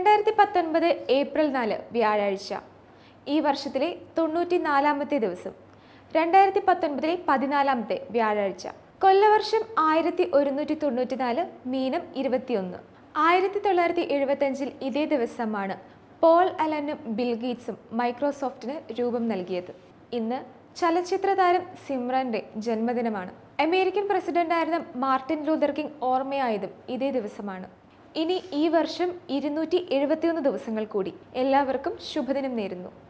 രണ്ടായിരത്തി പത്തൊൻപത് ഏപ്രിൽ നാല് വ്യാഴാഴ്ച ഈ വർഷത്തിലെ തൊണ്ണൂറ്റി നാലാമത്തെ ദിവസം രണ്ടായിരത്തി പത്തൊൻപതിലെ പതിനാലാമത്തെ വ്യാഴാഴ്ച കൊല്ലവർഷം ആയിരത്തി ഒരുന്നൂറ്റി തൊണ്ണൂറ്റി നാല് മീനം ഇരുപത്തിയൊന്ന് ആയിരത്തി തൊള്ളായിരത്തി എഴുപത്തഞ്ചിൽ ഇതേ ദിവസമാണ് പോൾ അലനും ബിൽ ഗേറ്റ്സും മൈക്രോസോഫ്റ്റിന് രൂപം നൽകിയത് ഇന്ന് ചലച്ചിത്ര താരം സിമ്രന്റെ ജന്മദിനമാണ് അമേരിക്കൻ പ്രസിഡന്റായിരുന്ന മാർട്ടിൻ ലൂതർ കിങ് ഓർമ്മയായതും ഇതേ ദിവസമാണ് ഇനി ഈ വർഷം ഇരുന്നൂറ്റി എഴുപത്തിയൊന്ന് ദിവസങ്ങൾ കൂടി എല്ലാവർക്കും ശുഭദിനം നേരുന്നു